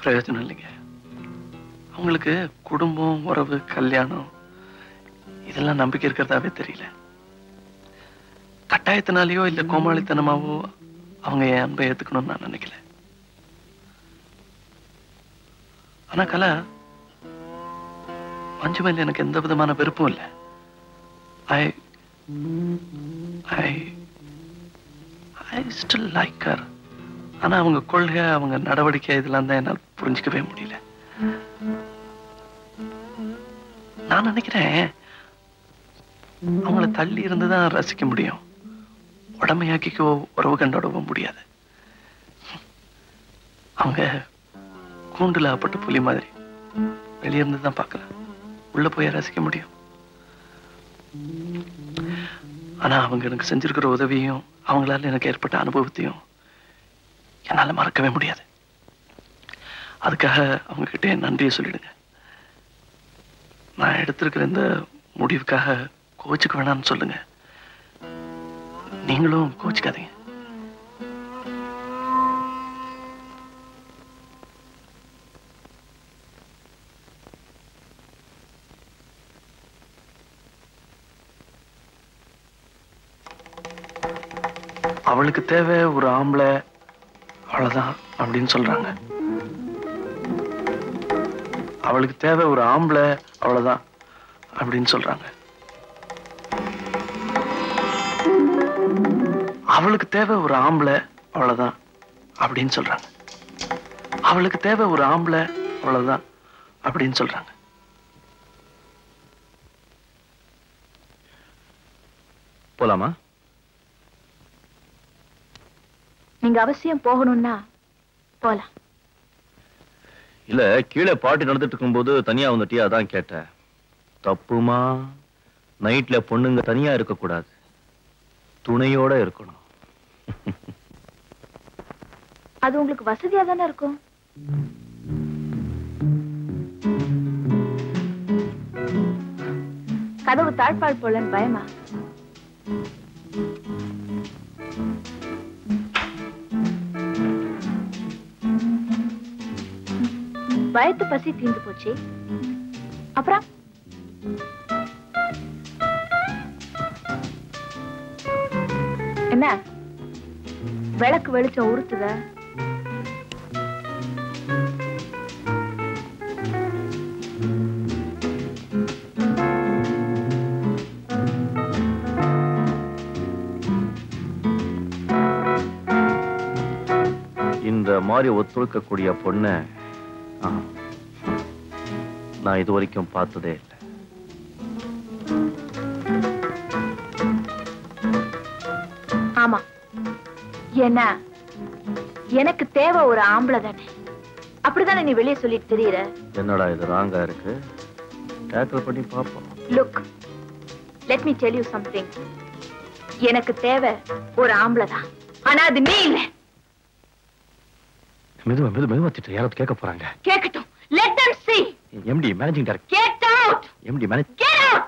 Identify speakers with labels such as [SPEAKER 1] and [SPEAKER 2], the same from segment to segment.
[SPEAKER 1] பிரயோஜனம் இல்லைங்க அவங்களுக்கு குடும்பம் உறவு கல்யாணம் இதெல்லாம் நம்பிக்கை இருக்கிறதாவே தெரியல கட்டாயத்தினாலேயோ இல்ல கோமாளித்தனமாவோ அவங்க என் அன்பை ஏத்துக்கணும்னு நான் நினைக்கல ஆனா கலா மஞ்சு மேல எனக்கு எந்த விதமான விருப்பம் இல்லை I I I still like her ஆனா அவங்க கொள்கை அவங்க நடவடிக்கை இதெல்லாம் தான் என்னால் புரிஞ்சுக்கவே முடியல நான் நினைக்கிறேன் அவங்கள தள்ளி இருந்து தான் ரசிக்க முடியும் உடமையாக்கிக்கோ உறவு கண்டோடவும் முடியாது அவங்க கூண்டுல அப்பட்ட புலி மாதிரி வெளியே இருந்து தான் பார்க்கலாம் உள்ள போய் ரசிக்க முடியும் ஆனா அவங்க எனக்கு செஞ்சிருக்கிற உதவியும் அவங்களால எனக்கு ஏற்பட்ட அனுபவத்தையும் என்னால மறக்கவே முடியாது அதுக்காக அவங்க கிட்ட என் நன்றியை சொல்லிடுங்க நான் எடுத்திருக்கிற இந்த முடிவுக்காக கோச்சுக்க வேணாம்னு சொல்லுங்க நீங்களும் கோச்சுக்காதீங்க அவளுக்கு தேவை ஒரு ஆம்பளை அவ்வளவுதான் அப்படின்னு சொல்றாங்க அவளுக்கு தேவை ஒரு ஆம்பளை அவ்வளவுதான் அப்படின்னு சொல்றாங்க அவளுக்கு தேவை ஒரு ஆம்பளை அவ்வளவுதான் அப்படின்னு சொல்றாங்க அவளுக்கு தேவை ஒரு ஆம்பளை அவ்வளவுதான் அப்படின்னு சொல்றாங்க
[SPEAKER 2] போலாமா
[SPEAKER 3] நீங்க அவசியம் போகணும்னா போலாம்
[SPEAKER 2] இல்ல கீழே பாட்டி நடந்துட்டு இருக்கும்போது தனியா வந்துட்டியா அதான் கேட்டேன் தப்புமா நைட்ல பொண்ணுங்க தனியா இருக்க கூடாது துணையோட இருக்கணும்
[SPEAKER 3] அது உங்களுக்கு வசதியா தானே இருக்கும் கதவு தாழ்பாள் போலன்னு பயமா பயத்து பசி தீர்ந்து போச்சு அப்புறம் என்ன விளக்கு வெளிச்சம் உறுத்துத
[SPEAKER 2] இந்த மாதிரி ஒத்துழைக்கக்கூடிய பொண்ணை ஆ, நான் இது வரைக்கும் பார்த்ததே இல்லை
[SPEAKER 3] ஆமா என்ன எனக்கு தேவை ஒரு ஆம்பளை தானே அப்படிதானே நீ வெளியே சொல்லிட்டு தெரியற
[SPEAKER 2] என்னடா இது ராங்கா இருக்கு டேக்கிள் பண்ணி பார்ப்போம்
[SPEAKER 3] look let me tell you something எனக்கு தேவை ஒரு ஆம்பளை தான் ஆனா அது நீ இல்ல
[SPEAKER 2] மெதுவா மெது மெதுவா திட்டு யாராவது கேட்க போறாங்க
[SPEAKER 3] கேட்கட்டும் let them see
[SPEAKER 2] MD managing director
[SPEAKER 3] get out
[SPEAKER 2] MD manage
[SPEAKER 3] get out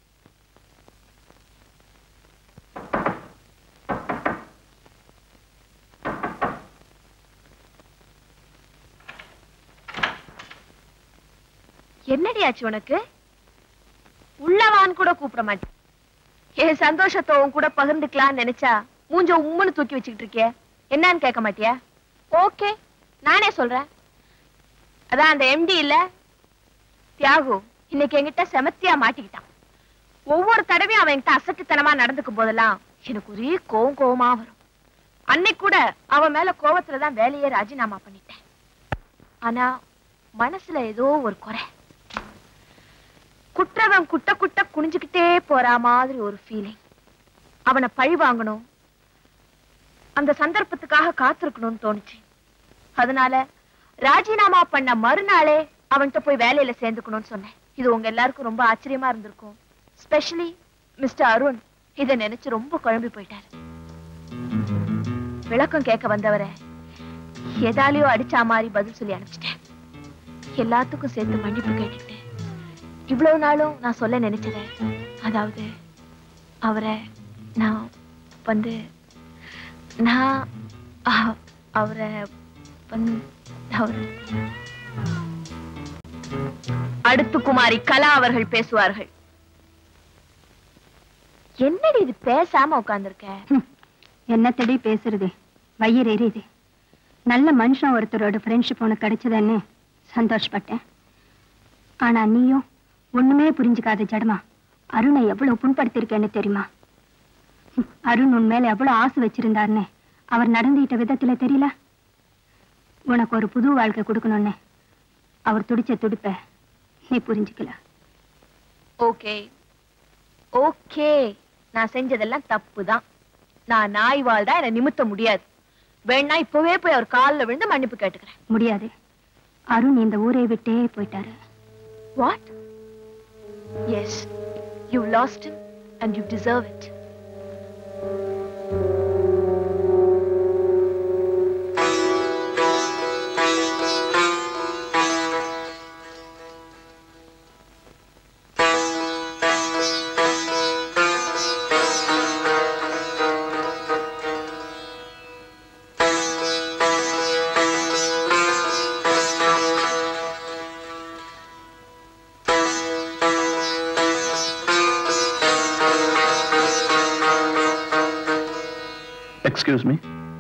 [SPEAKER 3] என்னடி ஆச்சு உனக்கு உள்ளவான்னு கூட கூப்பிட மாட்டேன் என் சந்தோஷத்தை உன் கூட பகிர்ந்துக்கலாம்னு நினைச்சா மூஞ்ச உம்முன்னு தூக்கி வச்சுக்கிட்டு இருக்கியே என்னன்னு கேட்க மாட்டியா ஓகே நானே சொல்றேன் அதான் அந்த எம்டி இல்ல தியாகு இன்னைக்கு என்கிட்ட செமத்தியா மாட்டிக்கிட்டான் ஒவ்வொரு தடவையும் அவன் என்கிட்ட அசட்டுத்தனமா நடந்துக்கும் போதெல்லாம் எனக்கு ஒரே கோவம் கோவமா வரும் அன்னைக்கு கூட அவன் மேல கோவத்துல தான் வேலையே ராஜினாமா பண்ணிட்டேன் ஆனா மனசுல ஏதோ ஒரு குறை குற்றவன் குட்ட குட்ட குனிஞ்சுக்கிட்டே போற மாதிரி ஒரு ஃபீலிங் அவனை பழி வாங்கணும் அந்த சந்தர்ப்பத்துக்காக காத்திருக்கணும்னு தோணுச்சு அதனால ராஜினாமா பண்ண மறுநாளே அவன்கிட்ட போய் வேலையில சேர்ந்துக்கணும்னு சொன்னேன் இது உங்க எல்லாருக்கும் ரொம்ப ஆச்சரியமா இருந்திருக்கும் ஸ்பெஷலி மிஸ்டர் அருண் இதை நினைச்சு ரொம்ப குழம்பி போயிட்டாரு விளக்கம் கேட்க வந்தவரை எதாலையோ அடிச்சா மாதிரி பதில் சொல்லி அனுப்பிச்சிட்டேன் எல்லாத்துக்கும் சேர்த்து மன்னிப்பு கேட்டுக்கிட்டு இவ்வளவு நாளும் நான் சொல்ல நினைச்சத அதாவது அவரை நான் வந்து நான் அ- அவரை வந்து தவறு அடுத்து குமாரி கலா அவர்கள் பேசுவார்கள் என்னடி இது பேசாம உட்கார்ந்திருக்க
[SPEAKER 4] என்னத்தடி பேசுறது வயிறு எரியுது நல்ல மனுஷன் ஒருத்தரோட ஃப்ரெண்ட்ஷிப் உனக்கு கிடைச்சதுன்னு சந்தோஷப்பட்டேன் ஆனா நீயும் ஒண்ணுமே புரிஞ்சுக்காத ஜடமா அருணை எவ்வளவு புண்படுத்திருக்கேன்னு தெரியுமா ஹம், அருண் உன் மேல எவ்வளவு ஆசை வச்சிருந்தாருன்னு அவர் நடந்துகிட்ட விதத்துல தெரியல உனக்கு ஒரு புது வாழ்க்கை கொடுக்கணும்னு அவர் துடிச்ச துடிப்ப நீ புரிஞ்சுக்கல
[SPEAKER 3] ஓகே ஓகே நான் செஞ்சதெல்லாம் தப்பு தான் நான் நாய் வாழ் தான் என்னை நிமித்த முடியாது வேணா இப்பவே போய் அவர் காலில் விழுந்து மன்னிப்பு கேட்டுக்கிறேன்
[SPEAKER 4] முடியாது அருண் இந்த ஊரை விட்டே போயிட்டாரு
[SPEAKER 3] what is you lost him and you deserve it
[SPEAKER 1] Excuse me.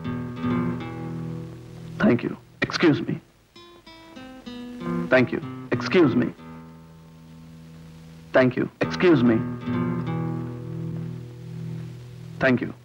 [SPEAKER 1] Thank you. Excuse me. Thank you. Excuse me. Thank you. Excuse me. Thank you.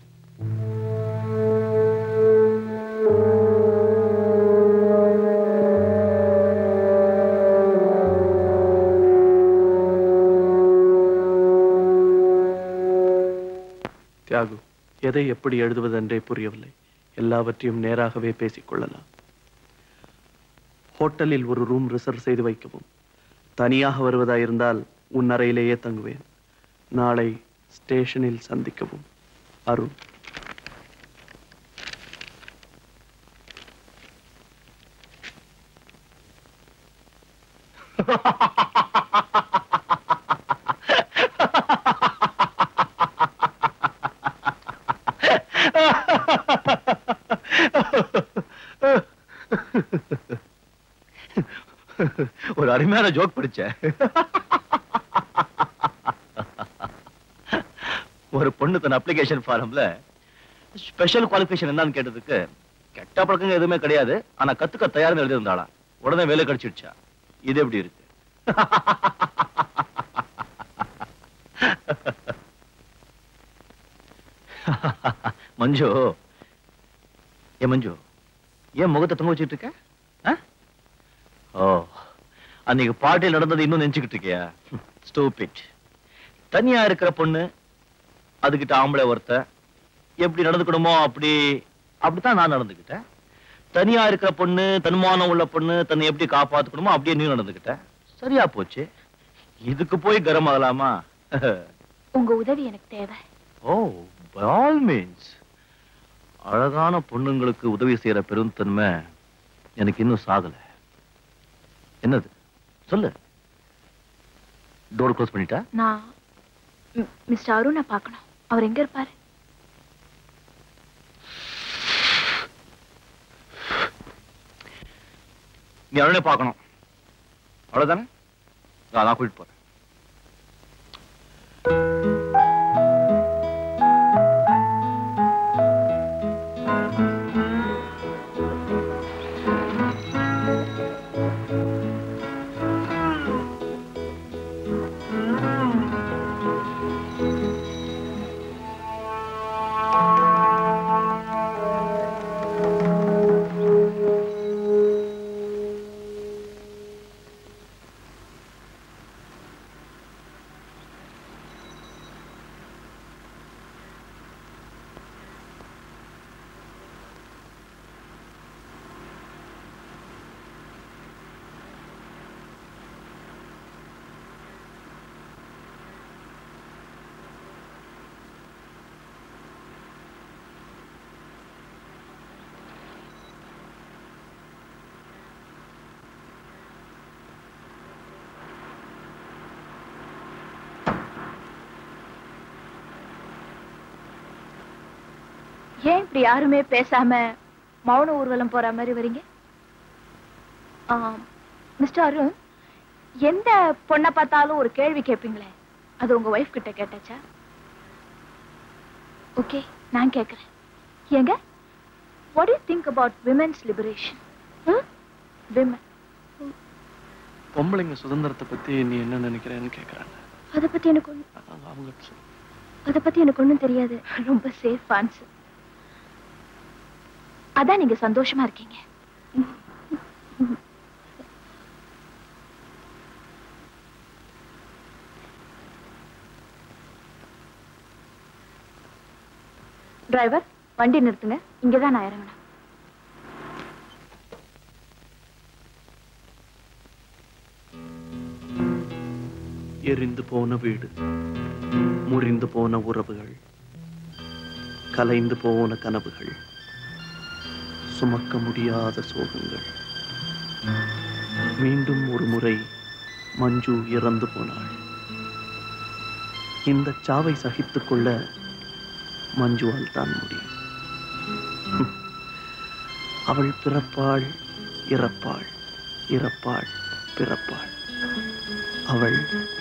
[SPEAKER 1] Thiyagu எதை எப்படி எழுதுவதென்றே புரியவில்லை எல்லாவற்றையும் நேராகவே பேசிக் கொள்ளலாம் ஹோட்டலில் ஒரு ரூம் ரிசர்வ் செய்து வைக்கவும் தனியாக வருவதாயிருந்தால் உன் அறையிலேயே தங்குவேன் நாளை ஸ்டேஷனில் சந்திக்கவும் அருண்
[SPEAKER 2] ஒரு அருமையான ஜோக் படிச்சேன் ஒரு பொண்ணு தன் அப்ளிகேஷன் ஃபாரம்ல ஸ்பெஷல் குவாலிஃபிகேஷன் என்னன்னு கேட்டதுக்கு கெட்ட பழக்கங்க எதுவுமே கிடையாது ஆனா கத்துக்க தயார்னு எழுதியிருந்தாளா உடனே வேலை கிடைச்சிடுச்சா இது எப்படி இருக்கு மஞ்சு ஏ மஞ்சு ஏன் முகத்தை தொங்க வச்சுட்டு இருக்க ஆ? ஓ அன்னைக்கு பார்ட்டியில் நடந்தது இன்னும் நினைச்சுக்கிட்டு இருக்கியா ஸ்டூபிட் தனியா இருக்கிற பொண்ணு அதுகிட்ட ஆம்பளை ஒருத்த எப்படி நடந்துக்கணுமோ அப்படி அப்படித்தான் நான் நடந்துக்கிட்டேன் தனியா இருக்கிற பொண்ணு தன்மானம் உள்ள பொண்ணு தன்னை எப்படி காப்பாத்துக்கணுமோ அப்படியே நீ நடந்துக்கிட்ட சரியா போச்சு இதுக்கு போய் கரம் ஆகலாமா
[SPEAKER 3] உங்க உதவி எனக்கு தேவை
[SPEAKER 2] ஓ by all means அழகான பொண்ணுங்களுக்கு உதவி செய்யற பெருந்தன்மை எனக்கு இன்னும் சாகல என்னது சொல்லு டோர் க்ளோஸ் பண்ணிட்டா
[SPEAKER 3] நான் ம், மிஸ்டர் அருணை பார்க்கணும் அவர் எங்க இருப்பாரு
[SPEAKER 2] நீ அருணை பார்க்கணும் அவ்வளவுதானே நான் நான் கூட்டிட்டு போறேன்
[SPEAKER 3] ஏன் இப்படி யாருமே பேசாம மௌன ஊர்வலம் போற மாதிரி வரீங்க மிஸ்டர் அருண் எந்த பொண்ணை பார்த்தாலும் ஒரு கேள்வி கேட்பீங்களே அது உங்க ஒய்ஃப் கிட்ட கேட்டாச்சா ஓகே நான் கேட்குறேன் ஏங்க what you think about women's liberation women
[SPEAKER 1] பொம்பளைங்க சுதந்திரத்தை பத்தி நீ என்ன நினைக்கிறேன்னு கேக்குறாங்க
[SPEAKER 3] அதை பத்தி எனக்கு ஒண்ணு
[SPEAKER 1] அவங்க- அவங்க சொல்லு.
[SPEAKER 3] அதை பத்தி எனக்கு ஒண்ணும் தெரியாது ரொம்ப சேஃப் ஆன்சர் அதான் நீங்க சந்தோஷமா இருக்கீங்க டிரைவர் வண்டி நிறுத்துங்க இங்கதான் நான் இறங்கினேன்
[SPEAKER 1] எரிந்து போன வீடு முறிந்து போன உறவுகள் கலைந்து போன கனவுகள் சுமக்க முடியாத சோகங்கள் மீண்டும் ஒரு முறை மஞ்சு இறந்து போனாள் இந்த சாவை சகித்துக் கொள்ள மஞ்சுவால் தான் முடியும் ஹம். அவள் பிறப்பாள் இறப்பாள் இறப்பாள் பிறப்பாள் அவள்